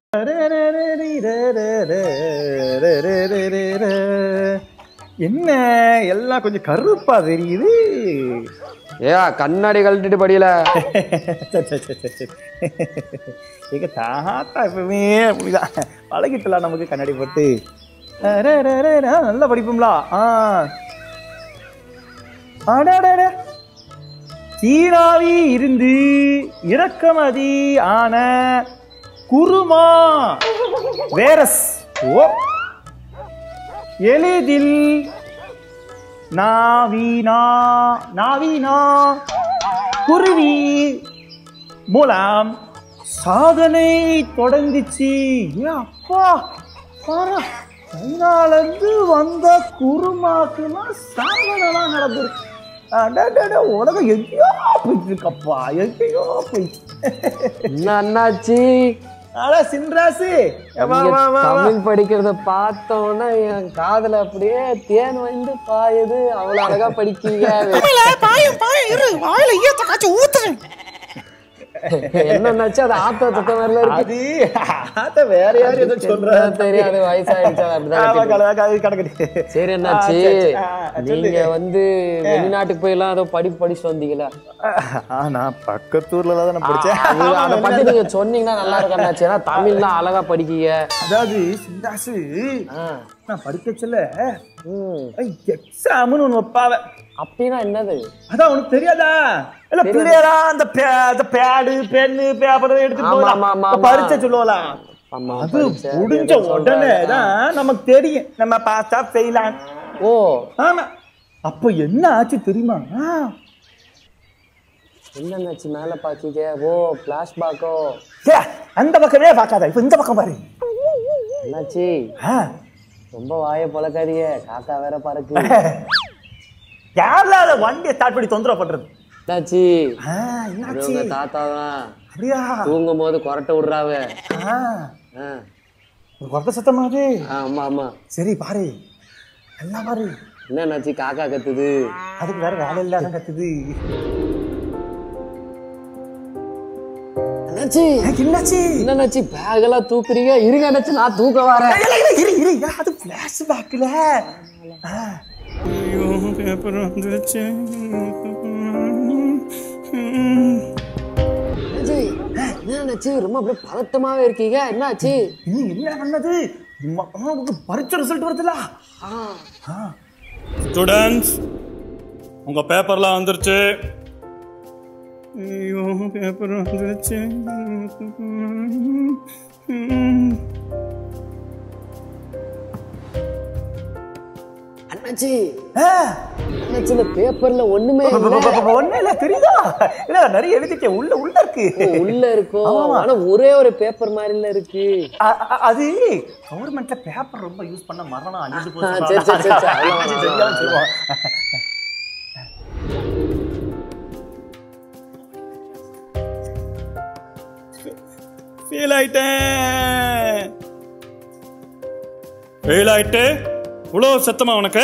என்ன எல்லாம் கொஞ்சம் கருப்பா தெரியுது ஏ கண்ணாடி கழட்டிட்டு படியல சரி, சரி, சரி, சரி, சரி. எங்க தாத்தா எப்பவுமே அப்படிதான் பழகிட்டலாம் நமக்கு கண்ணாடி போட்டு அரே, அரே, அரே, அரே, நல்லா படிப்போம்லா ஆ அடடட. சீனாவி இருந்து இறக்குமதி ஆன குருமா வேரஸ் ஓ எளிதில் நாவீனா நாவீனா குருவி மூலம் சாதனை தொடங்குச்சு ஏ அப்பா பாரா சைனாலேருந்து வந்த குருமாக்குலாம் சாதனைலாம் நடந்திருக்கு அடடட, உலகம் எங்கேயோ போயிட்டு இருக்கப்பா எங்கேயோ போயிட்டு என்ன அண்ணாச்சி அட சின்ராசு வா, நீங்க வா, வா, வா. தமிழ் படிக்கிறத பார்த்தோன்னா என் காதுல அப்படியே தேன் வந்து பாயுது அவ்வளவு அழகா படிக்கீங்க பாயும் பாயும் இரு வாயில ஈயத்தை காய்ச்சி ஊத்துறேன் என்னன்னாச்சு அது ஆத்த தத்த மாதிரில இருக்கு அது அத வேற யாரும் ஏதோ சொல்றா தெரியாது வயசாயிடுச்சு அது அப்படிதான் ஆமா, கட்டிட்டு கல- கல- கிடக்குது. சரி என்னாச்சு ஆ, சரி, சரி. ஆ, சொல்லு. நீங்க வந்து வெளிநாட்டுக்கு போயெல்லாம் ஏதோ படிப்பு படிச்சு வந்தீங்களா ஆ, நான் பக்கத்தூர்ல தான் நான் படிச்சேன் அது- அதை பத்தி நீங்க சொன்னீங்கன்னா நல்லா இருக்கும் அண்ணாச்சி ஏன்னா தமிழ்லாம் அழகா படிக்கீங்க அதாவது சிந்தாசு ஆ. நான் படிக்க சொல்ல ம். எக்ஸாம்னு ஒண்ணு வைப்பாவ அப்படின்னா என்னது அதான் உனக்கு தெரியாதா இல்ல பிள்ளையரா அந்த பே- அந்த பேடு பென்னு பேப்பர் எடுத்து ஆமா, ஆமா, ஆமா, ஆமா. பரிச்சை சொல்லுவலாம் ஆமா அது பரீட்சை, முடிஞ்ச ஏதோ உடனே சொல்றாங்க. தான் நமக்கு தெரியும் நம்ம பார்த்தா ஃபெயிலான் ஓ ஆமா அப்ப என்ன ஆச்சு தெரியுமா என்னன்னாச்சு மேல பாக்கீங்க ஓ பிளாஷ்பேக்கோ ஏ, அந்த பக்கமே பார்க்காத இப்ப இந்த பக்கம் பாரு என்னாச்சு ஆ, ரொம்ப வாயை பழக்காதீங்க காக்கா வேற பறக்கு யாருல அத வண்டியை ஸ்டார்ட் பண்ணி தொந்தரவு பண்றது என்னாச்சு ஆ, அது என்னாச்சு உங்க தாத்தா தான் அப்படியா தூங்கும் போது கொரட்டை விடுறாவ ஆ, ஆ. ஒரு குறைத்த சத்தமா அது ஆ, ஆமா ஆமா சரி பாரு எல்லாம் பாரு என்னன்னாச்சு காக்கா கத்துது அதுக்கு வேற வேலை இல்லாத கத்துது என்னாச்சு எனக்கு என்னாச்சு என்னன்னாச்சு பேக் எல்லாம் தூக்குறீங்க இருங்க என்னாச்சு நான் தூக்க வரேன் இல்ல, இல்ல, இரு இரு இரு. அது பிளாஷ் பேக்ல என்னாச்சு என்னாச்சு ரொம்ப அப்படியே பதட்டமாவே இருக்கீங்க என்னாச்சு நீ என்ன பண்ணது பரிச்ச ரிசல்ட் வருதுல ஸ்டூடெண்ட்ஸ் உங்க பேப்பர்லாம் வந்துருச்சு ஐயோ பேப்பர் வந்துருச்சு அண்ணாச்சி அண்ணாச்சி இந்த பேப்பர்ல ஒண்ணுமே இல்ல ஒண்ணு இல்ல தெரியுதா இல்ல நிறைய எழுதிட்டேன் உள்ள உள்ள இருக்கு உள்ள இருக்கும் ஆனா ஒரே ஒரு பேப்பர் மாதிரில இருக்கு அ- அ- அது கவர்மெண்ட்ல பேப்பர் ரொம்ப யூஸ் பண்ண மரணம் அழிஞ்சு ஆ, சரி, சரி, சரி, சரி. அவ்வளவு, போச்சு அவ்வளவு, சரியா வச்சிருவோம். ஃபெயில் ஆயிட்டேன் ஃபெயில் ஆயிட்டு இவ்வளோ சத்தமா உனக்கு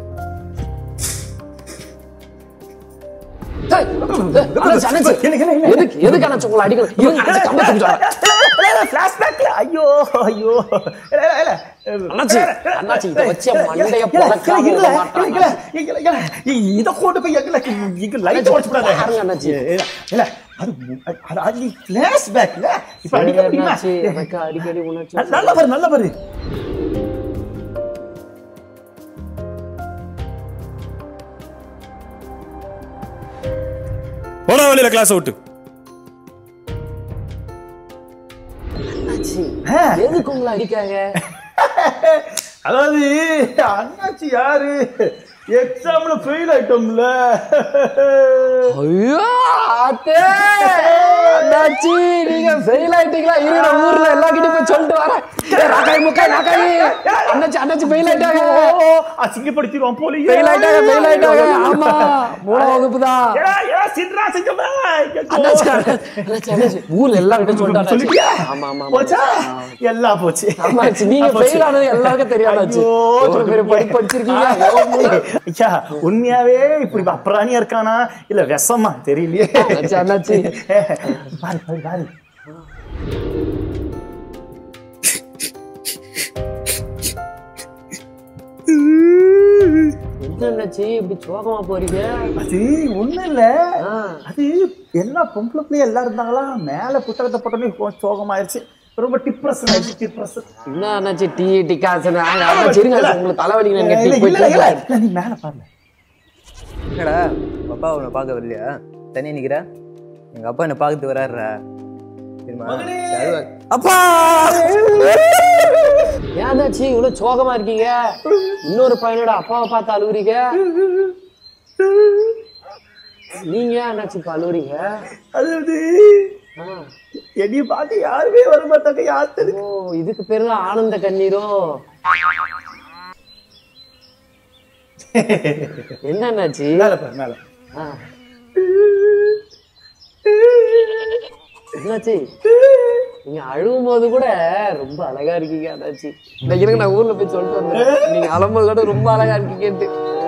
ஏய், அண்ணாச்சி, அண்ணாச்சி, இல்ல, இல்ல, இல்ல. எதுக்கு எதுக்கு அண்ணாச்சி உங்களை அடிக்கணும் இருங்க, அண்ணாச்சி, கம்பத்துக்கு சொல்றேன். பிளாஷ்பேக்ல ஐயோ ஐயோ இல்ல, இல்ல, இல்ல. அண்ணாச்சி, அண்ணாச்சி, இதை வச்சு என் மண்டைய இல்ல, இல்ல, பொளக்காம இல்ல, விட மாட்டாங்க. இல்ல, இல்ல, இல்ல, இல்ல. இத கொண்டு போய் எங்கல இங்க லைட் உடைச்சு விடாத. பாருங்க, அண்ணாச்சி. இல்ல, இல்ல, அது அது அது பிளாஷ்பேக்ல இப்ப சரி, அடிக்க முடியுமா அண்ணாச்சி, எனக்கு அடிக்கடி உணர்ச்சி நல்ல- நல்ல பாரு நல்ல பாரு போடா வழியில கிளாஸ் விட்டு அண்ணாச்சி, ஆ. எதுக்கு உங்களை அடிக்காங்க அதாவது அண்ணாச்சி யாரு எக்ஸாம்ல ஃபெயில் ஆயிட்டோம்ல ஐயோ ஆத்தே அண்ணாச்சி நீங்க ஃபெயில் ஆயிட்டீங்களா இருங்க நான் ஊர்ல எல்லார்கிட்டயும் போய் சொல்லிட்டு வரேன் ஏய், ராக்காய் முக்காய் ராக்காய் அண்ணாச்சி அண்ணாச்சி ஃபெயில் ஆயிட்டாங்க ஓ, அசிங்கப்படுத்திடுவான் போலீஸ் ஃபெயில் ஆயிட்டாங்க ஃபெயில் ஆயிட்டாங்க ஆமா மூணாம் வகுப்பு தான் சிட்ரா சிங்கமா அண்ணாச்சி அண்ணாச்சி அண்ணாச்சி ஊர்ல எல்லார்கிட்டயும் சொல்லிட்டு சொல்லிட்டியா ஆமா ஆமா ஆமா போச்சா எல்லாம் போச்சு ஆமாச்சி நீங்க போச்சு. ஃபெயில் ஆனது எல்லாருக்கும் தெரியாதாச்சு ஐயோ, எவ்வளவு பேர் படிப்பு படிச்சிருக்கீங்க ஐயா உண்மையாவே இப்படி அப்புறாணியா இருக்கானா இல்ல விஷமா தெரியலையே அண்ணாச்சி அண்ணாச்சி பாரு பாரு பாரு என்னச்சு இப்படி சோகமா போறீங்க அது ஒண்ணும் இல்ல ஆ, அது எல்லா பொம்பளை பிள்ளைய எல்லாம் இருந்தாங்களா மேல புத்தகத்தை போட்டோன்னே கொஞ்சம் சோகமாயிருச்சு ரொம்ப டிப்ரெஷன் ஆயிடுச்சு டிப்ரெஷன் என்ன அண்ணாச்சி டீ டிக்காசன் அண்ணாச்சி இருங்க உங்களுக்கு தலைவலிங்க இல்ல டீ இல்ல போயிட்டு இல்ல இல்ல, நீ மேல பாருங்க என்னடா உங்க அப்பா உன்னை பார்க்க வரலையா தனியா நிக்கிற எங்க அப்பா என்ன பார்க்கறது வராருடா தெரியுமா அழுவா- அப்பா ஏதாச்சு இவ்வளவு சோகமா இருக்கீங்க இன்னொரு பையனோட அப்பாவை பார்த்து அழுகுறீங்க நீங்க ஏன் அண்ணாச்சி இப்ப அழுகுறீங்க அதாவது ஆ, என்னைய பார்க்க யாருமே வர மாட்டாங்க யார் தெரியும் ஓ இதுக்கு பேரு தான் ஆனந்த கண்ணீரோ என்ன அண்ணாச்சி மேல பாரு மேல ஆ. என்னாச்சு நீங்க அழுகும் போது கூட ரொம்ப அழகா இருக்கீங்க அண்ணாச்சி இந்த இருங்க நான் ஊர்ல போய் சொல்லிட்டு வந்தேன் நீங்க அழும்போது கூட ரொம்ப அழகா இருக்கீங்கன்ட்டு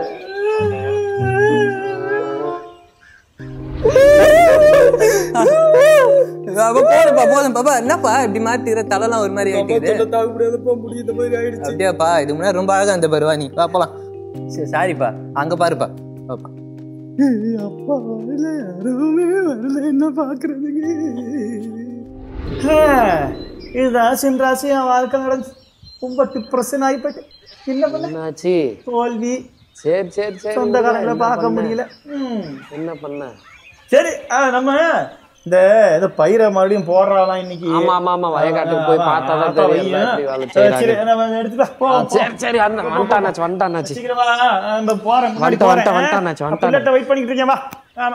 அப்பா போதும்ப்பா போதும் பாப்பா என்னப்பா இப்படி மாட்டிக்கிற தலைலாம் ஒரு மாதிரி ஆயிட்டுக்குது தாங்க முடியாதப்பா முடியாத மாதிரி ஆயிடுச்சு அப்படியாப்பா இது முன்னாடி ரொம்ப அழகா இருந்த பாரு வா நீ வா போலாம் சரி சாரிப்பா அங்க பாருப்பா பாப்பா அப்பா வரல யாருமே வரல என்ன பாக்குறதுங்க இதுதான் சின்ராசி என் வாழ்க்கை நடந்துச்சு ரொம்ப டிப்ரெஷன் ஆகி போயிட்டு என்ன பண்ண என்னாச்சு தோல்வி சரி சரி சரி சொந்தக்காரங்களை என்ன பார்க்க பண்ண? முடியல ம். என்ன பண்ண சரி ஆ, நம்ம இந்த ஏதோ பயிரை மறுபடியும் போடுறாலாம் இன்னைக்கு ஆமா ஆமா ஆமா வயக்காட்டுக்கு போய் பார்த்தா தான் ஆத்தா தெரியும் வையேன். எப்படி வேலை சரி, சரி, செய்யறாங்க நம்ம எடுத்துட்டு வா, போ, ஆ, போ. சரி சரி அந்த வந்துட்டானாச்சு வந்துட்டானாச்சு சீக்கிரமா நம்ம போறேன் முன்னாடி வந்துட்டேன், போறேன் வந்துட்டேன், வந்துட்டானாச்சு, வந்துட்டான். பிள்ளைகிட்ட வெயிட் பண்ணிட்டு இருக்கேன் வா ஆமா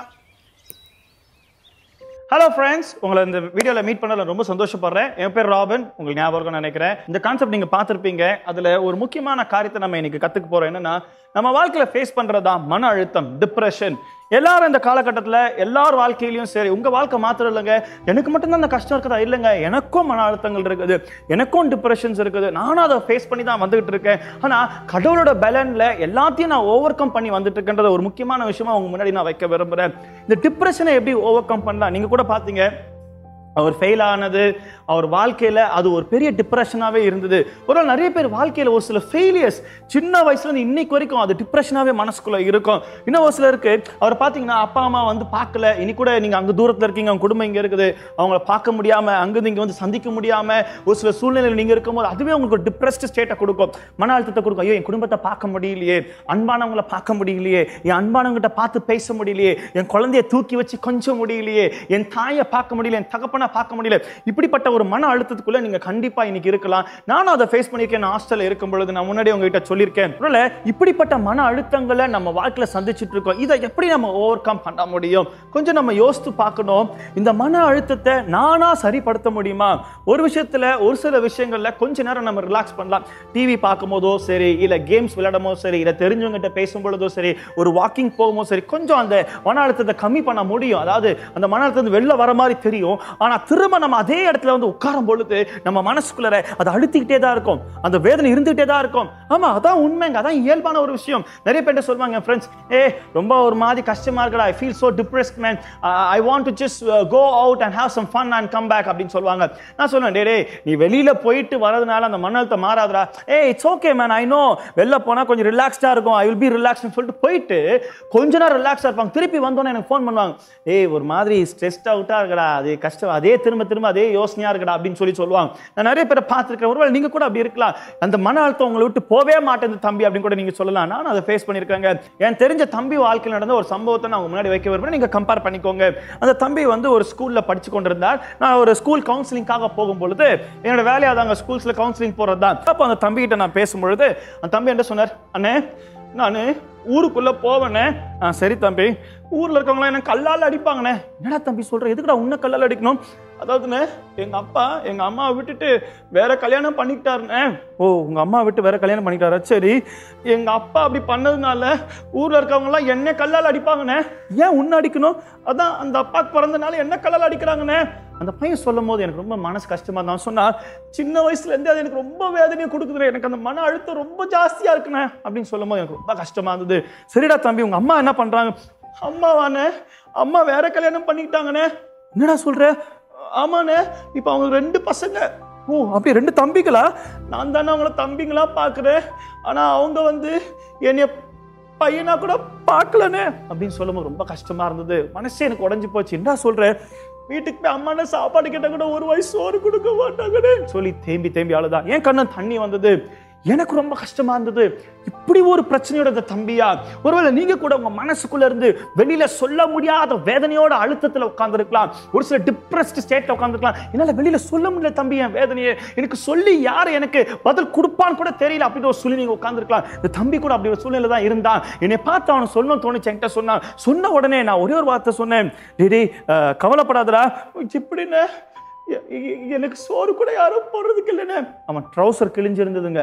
ஹலோ ஃப்ரெண்ட்ஸ் உங்களை இந்த வீடியோவில் மீட் பண்ணல ரொம்ப சந்தோஷப்படுறேன் என் பேர் ராபன் உங்களுக்கு ஞாபகம் இருக்கும்னு நினைக்கிறேன் இந்த கான்செப்ட் நீங்கள் பார்த்துருப்பீங்க அதில் ஒரு முக்கியமான காரியத்தை நம்ம இன்னைக்கு கற்றுக்க போகிறோம் என்னன்னா நம்ம வாழ்க்கையில் ஃபேஸ் பண்ணுறதா மன அழுத்தம் டிப்ரெஷன் எல்லாரும் இந்த காலகட்டத்தில் எல்லார் வாழ்க்கையிலையும் சரி உங்கள் வாழ்க்கை மாத்திரம் இல்லைங்க எனக்கு மட்டும்தான் அந்த கஷ்டம் இருக்குதா இல்லைங்க எனக்கும் மன அழுத்தங்கள் இருக்குது எனக்கும் டிப்ரெஷன்ஸ் இருக்குது நானும் அதை ஃபேஸ் பண்ணி தான் வந்துகிட்டு இருக்கேன் ஆனால் கடவுளோட பலனில் எல்லாத்தையும் நான் ஓவர் கம் பண்ணி வந்துட்டு இருக்கேன்றத ஒரு முக்கியமான விஷயமா உங்க முன்னாடி நான் வைக்க விரும்புகிறேன் இந்த டிப்ரெஷனை எப்படி ஓவர் கம் பண்ணலாம் நீங்கள் கூட பார்த்தீங்க அவர் ஃபெயில் ஆனது அவர் வாழ்க்கையில் அது ஒரு பெரிய டிப்ரெஷனாகவே இருந்தது ஒரு நாள் நிறைய பேர் வாழ்க்கையில் ஒரு சில ஃபெயிலியர்ஸ் சின்ன வயசுல இருந்து இன்னைக்கு வரைக்கும் அது டிப்ரெஷனாகவே மனசுக்குள்ள இருக்கும் இன்னும் ஒரு சிலருக்கு அவர் பார்த்தீங்கன்னா அப்பா அம்மா வந்து பார்க்கல இனி கூட நீங்கள் அங்கே தூரத்தில் இருக்கீங்க அவங்க குடும்பம் இங்கே இருக்குது அவங்கள பார்க்க முடியாமல் அங்கேருந்து இங்கே வந்து சந்திக்க முடியாமல் ஒரு சில சூழ்நிலையில் நீங்கள் இருக்கும்போது அதுவே உங்களுக்கு ஒரு டிப்ரெஸ்ட் ஸ்டேட்டை கொடுக்கும் மன அழுத்தத்தை கொடுக்கும் ஐயோ என் குடும்பத்தை பார்க்க முடியலையே அன்பானவங்களை பார்க்க முடியலையே என் அன்பானவங்கிட்ட பார்த்து பேச முடியலையே என் குழந்தைய தூக்கி வச்சு கொஞ்சம் முடியலையே என் தாயை பார்க்க முடியல என் தகப்பனை பார்க்க முடியல இப்படிப்பட்ட ஒரு மன அழுத்தத்துக்குள்ள நீங்க கண்டிப்பா இன்னைக்கு இருக்கலாம் நானும் அதை ஃபேஸ் பண்ணியிருக்கேன் நான் ஹாஸ்டல்ல இருக்கும் பொழுது நான் முன்னாடி உங்ககிட்ட சொல்லியிருக்கேன் அதனால இப்படிப்பட்ட மன அழுத்தங்களை நம்ம வாழ்க்கையில சந்திச்சுட்டு இருக்கோம் இதை எப்படி நம்ம ஓவர் கம் பண்ண முடியும் கொஞ்சம் நம்ம யோசித்து பார்க்கணும் இந்த மன அழுத்தத்தை நானா சரிப்படுத்த முடியுமா ஒரு விஷயத்துல ஒரு சில விஷயங்கள்ல கொஞ்ச நேரம் நம்ம ரிலாக்ஸ் பண்ணலாம் டிவி பார்க்கும் போதோ சரி இல்ல கேம்ஸ் விளையாடும் போதோ சரி இல்ல தெரிஞ்சவங்ககிட்ட பேசும் பொழுதோ சரி ஒரு வாக்கிங் போகும்போது சரி கொஞ்சம் அந்த மன அழுத்தத்தை கம்மி பண்ண முடியும் அதாவது அந்த மன அழுத்தம் வெளில வர மாதிரி தெரியும் ஆனா திரும்ப நம்ம அதே இடத்துல வந்து உட்காரும் பொழுது நம்ம மனசுக்குள்ள அது அழுத்திக்கிட்டே தான் இருக்கும் அந்த வேதனை இருந்துகிட்டே தான் இருக்கும் ஆமா அதான் உண்மைங்க அதான் இயல்பான ஒரு விஷயம் நிறைய பேர் சொல்லுவாங்க ஃப்ரெண்ட்ஸ் ஏ ரொம்ப ஒரு மாதிரி கஷ்டமா இருக்கடா I feel so depressed man I want to just go out and have some fun and come back அப்படின்னு சொல்லுவாங்க நான் சொல்லுவேன் டே டேய் நீ வெளியில போயிட்டு வரதுனால அந்த மன அழுத்தம் மாறாதடா ஏ it's okay man I know வெளில போனா கொஞ்சம் ரிலாக்ஸ்டா இருக்கும் ஐ வில் பி ரிலாக்ஸ்னு சொல்லிட்டு போயிட்டு கொஞ்ச நேரம் ரிலாக்ஸா இருப்பாங்க திருப்பி வந்தோன்னே எனக்கு ஃபோன் பண்ணுவாங்க ஏய் ஒரு மாதிரி ஸ்ட்ரெஸ்ட் அவுட்டா இருக்கடா அது கஷ்டம் அதே திரும்ப திரும்ப அதே யோசனையா இருக்கடா அப்படின்னு சொல்லி சொல்லுவாங்க நான் நிறைய பேரை பார்த்துருக்கேன் ஒருவேளை நீங்க கூட அப்படி இருக்கலாம் அந்த மன அழுத்தம் உங்களை விட்டு போவே மாட்டேங்குது தம்பி அப்படின்னு கூட நீங்க சொல்லலாம் நான் அதை ஃபேஸ் பண்ணியிருக்காங்க என் தெரிஞ்ச தம்பி வாழ்க்கையில் நடந்த ஒரு சம்பவத்தை நான் உங்க முன்னாடி வைக்க விரும்புறேன் நீங்க கம்பேர் பண்ணிக்கோங்க அந்த தம்பி வந்து ஒரு ஸ்கூல்ல படிச்சு கொண்டிருந்தார் நான் ஒரு ஸ்கூல் கவுன்சிலிங்காக போகும் பொழுது என்னோட வேலையா தாங்க ஸ்கூல்ஸ்ல கவுன்சிலிங் போறது தான் அப்போ அந்த தம்பி கிட்ட நான் பேசும் பொழுது அந்த தம்பி என்ன சொன்னார் அண்ணே நான் ஊருக்குள்ள போவேனே ஆ சரி தம்பி ஊர்ல இருக்கவங்களாம் என்ன கல்லால் அடிப்பாங்கண்ணே என்னடா தம்பி சொல்ற எதுக்குடா உன்னை கல்லால் அடிக்கணும் அதாவதுண்ணே எங்க அப்பா எங்க அம்மாவை விட்டுட்டு வேற கல்யாணம் பண்ணிக்கிட்டாருண்ணே ஓ உங்க அம்மா விட்டு வேற கல்யாணம் பண்ணிக்கிட்டாரா சரி எங்க அப்பா அப்படி பண்ணதுனால ஊர்ல இருக்கவங்க எல்லாம் என்ன கல்லால் அடிப்பாங்கண்ணே ஏன் உன்னை அடிக்கணும் அதான் அந்த அப்பாக்கு பிறந்தனால என்ன கல்லால் அடிக்கிறாங்கண்ணே அந்த பையன் சொல்லும் போது எனக்கு ரொம்ப மனசு கஷ்டமா தான் சொன்னா சின்ன வயசுல இருந்தே அது எனக்கு ரொம்ப வேதனையை கொடுக்குது எனக்கு அந்த மன அழுத்தம் ரொம்ப ஜாஸ்தியா இருக்குண்ணே அப்படின்னு சொல்லும் போது எனக்கு ரொம்ப கஷ்டமா இருந்தது சரிடா தம்பி உங்க அம்மா என்ன பண்றாங்க அம்மாவானே அம்மா வேற கல்யாணம் பண்ணிக்கிட்டாங்கண்ணே என்னடா சொல்ற ஆமாண்ணே இப்போ அவங்க ரெண்டு பசங்க ஓ அப்படி ரெண்டு தம்பிகளா நான் தானே அவங்கள தம்பிங்களா பார்க்குறேன் ஆனால் அவங்க வந்து என்னைய பையனா கூட பார்க்கலன்னு அப்படின்னு சொல்லும்போது ரொம்ப கஷ்டமா இருந்தது மனசே எனக்கு உடைஞ்சு போச்சு என்ன சொல்ற வீட்டுக்கு போய் அம்மா சாப்பாடு கேட்டா கூட ஒரு வயசு சோறு கொடுக்க மாட்டாங்கன்னு சொல்லி தேம்பி தேம்பி அழுதான் என் கண்ணன் தண்ணி வந்தது எனக்கு ரொம்ப கஷ்டமா இருந்தது இப்படி ஒரு பிரச்சனையோட இந்த தம்பியா ஒருவேளை நீங்க கூட உங்க மனசுக்குள்ள இருந்து வெளியில சொல்ல முடியாத வேதனையோட அழுத்தத்துல உட்கார்ந்துருக்கலாம் ஒரு சில டிப்ரெஸ்ட் ஸ்டேட்ல உட்கார்ந்துருக்கலாம் என்னால வெளியில சொல்ல முடியல தம்பி என் வேதனையை எனக்கு சொல்லி யார் எனக்கு பதில் கொடுப்பான்னு கூட தெரியல அப்படின்னு ஒரு சொல்லி நீங்க உட்கார்ந்துருக்கலாம் இந்த தம்பி கூட அப்படி ஒரு சூழ்நிலை தான் இருந்தான் என்னை பார்த்து அவனை சொல்லணும் தோணுச்சு என்கிட்ட சொன்னான் சொன்ன உடனே நான் ஒரே ஒரு வார்த்தை சொன்னேன் டேடி கவலைப்படாதடா இப்படின்னு எ- எ- எனக்கு சோறு கூட யாரும் போடுறதுக்கு இல்லைன்னு அவன் ட்ரௌசர் கிழிஞ்சிருந்ததுங்க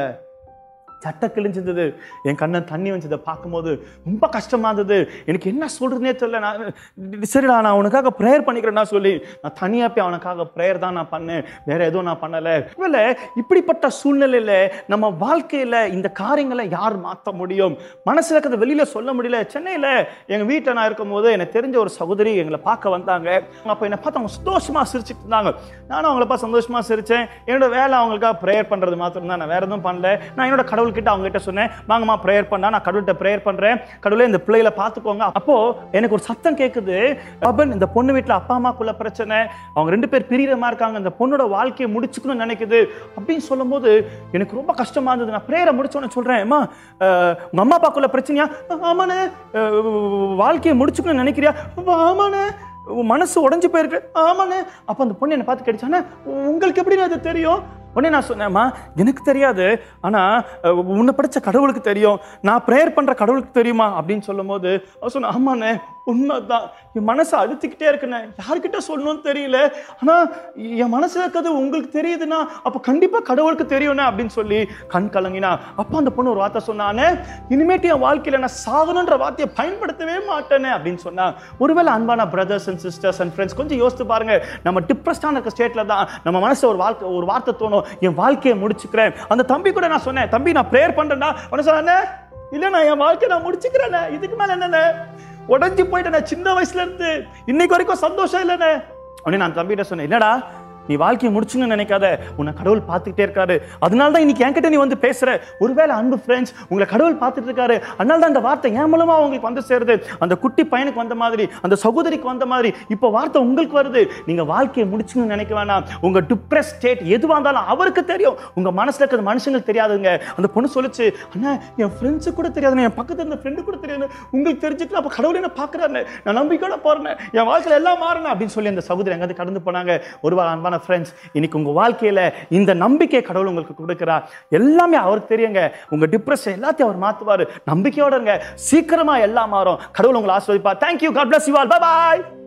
சட்டை கிழிஞ்சிருந்தது என் கண்ணன் தண்ணி வந்ததை பார்க்கும்போது ரொம்ப கஷ்டமா இருந்தது எனக்கு என்ன சொல்றதுனே தெரியல நான் சரிடா நான் அவனுக்காக ப்ரேயர் பண்ணிக்கிறேன்னா சொல்லி நான் தனியா போய் அவனுக்காக ப்ரேயர் தான் நான் பண்ணேன் வேற எதுவும் நான் பண்ணல இல்லை இப்படிப்பட்ட சூழ்நிலையில நம்ம வாழ்க்கையில இந்த காரியங்களை யார் மாற்ற முடியும் மனசுல இருக்கிறத வெளியில சொல்ல முடியல சென்னையில எங்க வீட்டில் நான் இருக்கும்போது எனக்கு தெரிஞ்ச ஒரு சகோதரி எங்களை பார்க்க வந்தாங்க அப்போ என்னை பார்த்து அவங்க சந்தோஷமா சிரிச்சிட்டு இருந்தாங்க நானும் அவங்கள பார்த்து சந்தோஷமா சிரிச்சேன் என்னோட வேலை அவங்களுக்காக ப்ரேயர் பண்றது மாத்திரம் தான் நான் வேற எதுவும் பண்ணல நான் என்னோட கடவுள்கிட்ட அவங்க கிட்ட சொன்னேன் வாங்கம்மா ப்ரேயர் பண்ணா நான் கடவுள்கிட்ட ப்ரேயர் பண்றேன் கடவுளே இந்த பிள்ளைகளை பார்த்துக்கோங்க அப்போ எனக்கு ஒரு சத்தம் கேட்குது பாபன் இந்த பொண்ணு வீட்டில் அப்பா அம்மாக்குள்ள பிரச்சனை அவங்க ரெண்டு பேர் பிரியறமா இருக்காங்க இந்த பொண்ணோட வாழ்க்கையை முடிச்சுக்கணும்னு நினைக்குது அப்படின்னு சொல்லும்போது எனக்கு ரொம்ப கஷ்டமா இருந்தது நான் ப்ரேயரை முடிச்சோன்னு சொல்றேன் அம்மா அஹ், உங்க அம்மா அப்பாக்குள்ள பிரச்சனையா ஆமாண்ணே அஹ், வாழ்க்கையை முடிச்சுக்கணும்னு நினைக்கிறியா ஆமாண்ணே உன் மனசு உடைஞ்சு போயிருக்கு ஆமாண்ணே அப்போ அந்த பொண்ணு என்னை பார்த்து கேட்டுச்சானே உங்களுக்கு எப்படி அது தெரியும் உடனே நான் சொன்னேம்மா எனக்கு தெரியாது ஆனால் உன்னை படித்த கடவுளுக்கு தெரியும் நான் ப்ரேயர் பண்ணுற கடவுளுக்கு தெரியுமா அப்படின்னு சொல்லும்போது அவ சொன்ன ஆமாண்ணே உண்மைதான் என் மனசு அழுத்திக்கிட்டே இருக்குண்ணே யார்கிட்ட சொல்லணும்னு தெரியல ஆனால் என் மனசில் இருக்கிறது உங்களுக்கு தெரியுதுன்னா அப்போ கண்டிப்பாக கடவுளுக்கு தெரியும்ண்ணே அப்படின்னு சொல்லி கண் கலங்கினா அப்போ அந்த பொண்ணு ஒரு வார்த்தை சொன்னானே இனிமேட்டு என் வாழ்க்கையில் நான் சாகணுன்ற வார்த்தையை பயன்படுத்தவே மாட்டேனே அப்படின்னு சொன்னா ஒருவேளை அன்பான brothers and sisters and friends கொஞ்சம் யோசித்து பாருங்க நம்ம டிப்ரெஸ்டான இருக்க ஸ்டேட்ல தான் நம்ம மனசுல ஒரு வாழ்க்கை ஒரு வார்த்தை தோணும் என் வாழ்க்கையை முடிச்சுக்கிறேன் அந்த தம்பி கூட நான் சொன்னேன் தம்பி நான் ப்ரேயர் பண்றேன்டா அவன சொன்னே இல்ல நான் என் வாழ்க்கையை நான் முடிச்சுக்கிறேனே இதுக்கு மேல என்னண்ணே உடஞ்சி போயிட்டேன் சின்ன வயசுல இருந்து இன்னைக்கு வரைக்கும் சந்தோஷம் இல்லைண்ணே உடனே நான் தம்பிகிட்ட சொன்னேன் இல்லடா நீ வாழ்க்கையை முடிச்சுன்னு நினைக்காத உன்னை கடவுள் பார்த்துக்கிட்டே இருக்காரு அதனால தான் இன்னைக்கு என்கிட்ட நீ வந்து பேசுற ஒருவேளை அன்பு ஃப்ரெண்ட்ஸ் உங்களை கடவுள் பார்த்துட்டு இருக்காரு அதனால தான் அந்த வார்த்தை என் மூலமா உங்களுக்கு வந்து சேருது அந்த குட்டி பையனுக்கு வந்த மாதிரி அந்த சகோதரிக்கு வந்த மாதிரி இப்போ வார்த்தை உங்களுக்கு வருது நீங்க வாழ்க்கையை முடிச்சுன்னு நினைக்க வேணாம் உங்க டிப்ரெஸ் ஸ்டேட் எதுவாக இருந்தாலும் அவருக்கு தெரியும் உங்க மனசுல இருக்கிற மனுஷங்களுக்கு தெரியாதுங்க அந்த பொண்ணு சொல்லுச்சு அண்ணா என் ஃப்ரெண்ட்ஸு கூட தெரியாதுண்ணே என் பக்கத்துல இருந்த ஃப்ரெண்டு கூட தெரியாது உங்களுக்கு தெரிஞ்சுக்கலாம் அப்போ கடவுள் என்ன பார்க்குறாரு நான் நம்பிக்கையோட போறேன் என் வாழ்க்கையில எல்லாம் மாறணும் அப்படின்னு சொல்லி அந்த சகோதரி அங்கே கடந்து போனாங்க ஒரு வாரம் அன்பான ஃப்ரெண்ட்ஸ் இன்னைக்கு உங்க வாழ்க்கையில இந்த நம்பிக்கை கடவுள் உங்களுக்கு கொடுக்குறார் எல்லாமே அவருக்கு தெரியுங்க உங்க டிப்ரெஷன் எல்லாத்தையும் அவர் மாத்துவாரு நம்பிக்கையோட இருங்க சீக்கிரமா எல்லாம் மாறும் கடவுள் உங்களை ஆஸ்வதிப்பார் thank you God bless you all bye bye